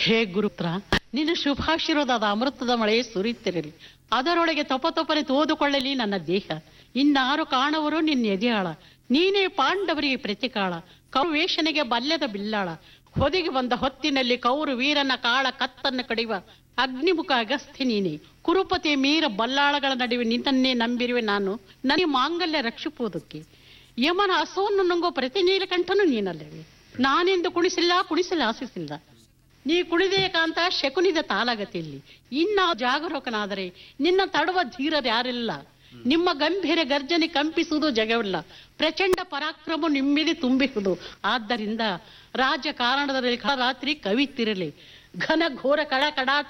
ಹೇ ಗುರುತ್ರ ನಿನ್ನ ಶುಭಾಶೀರ್ವಾದದ ಅಮೃತದ ಮಳೆ ಸುರಿಯುತ್ತಿರಲಿ ಅದರೊಳಗೆ ತೊಪತೊಪನೆ ತೋದುಕೊಳ್ಳಲಿ ನನ್ನ ದೇಹ ಇನ್ನಾರು ಕಾಣವರು ನಿನ್ನ ಎದೆಯಾಳ ನೀನೇ ಪಾಂಡವರಿಗೆ ಪ್ರತಿಕಾಳ ಕೌವೇಶನಿಗೆ ಬಲ್ಯದ ಬಿಲ್ಲಾಳ ಹೊದಿಗೆ ಬಂದ ಹೊತ್ತಿನಲ್ಲಿ ಕೌರು ವೀರನ ಕಾಳ ಕತ್ತನ್ನು ಕಡಿಯುವ ಅಗ್ನಿಮುಖ ಅಗಸ್ತ್ಯ ನೀನೆ ಕುರುಪತಿ ಮೀರ ಬಲ್ಲಾಳಗಳ ನಡುವೆ ನಿನ್ನನ್ನೇ ನಂಬಿರುವೆ ನಾನು ನನಗೆ ಮಾಂಗಲ್ಯ ರಕ್ಷಿಸುವುದಕ್ಕೆ ಯಮನ ಹಸುವನ್ನು ನುಂಗೋ ಪ್ರತಿ ನೀಲಕಂಠನು ನೀನಲ್ಲವೇ ನಾನೆಂದು ಕುಣಿಸಿಲ್ಲ ಕುಣಿಸಲು ಆಶಿಸಿಲ್ಲ ನೀ ಕುಣಿದೆಯ ಕಾಂತ ಶಕುನಿದ ತಾಲಗತಿಯಲ್ಲಿ ಇನ್ನ ಜಾಗರೂಕನಾದರೆ ನಿನ್ನ ತಡುವ ಧೀರರು ಯಾರಿಲ್ಲ ನಿಮ್ಮ ಗಂಭೀರ ಗರ್ಜನೆ ಕಂಪಿಸುವುದು ಜಗವಿಲ್ಲ ಪ್ರಚಂಡ ಪರಾಕ್ರಮ ನಿಮ್ಮಿದೆ ತುಂಬಿಸುವುದು ಆದ್ದರಿಂದ ರಾಜಕಾರಣದಲ್ಲಿ ರಾತ್ರಿ ಕವಿತಿರಲಿ ಘನ ಘೋರ ಕಳ ಕಡಾಟ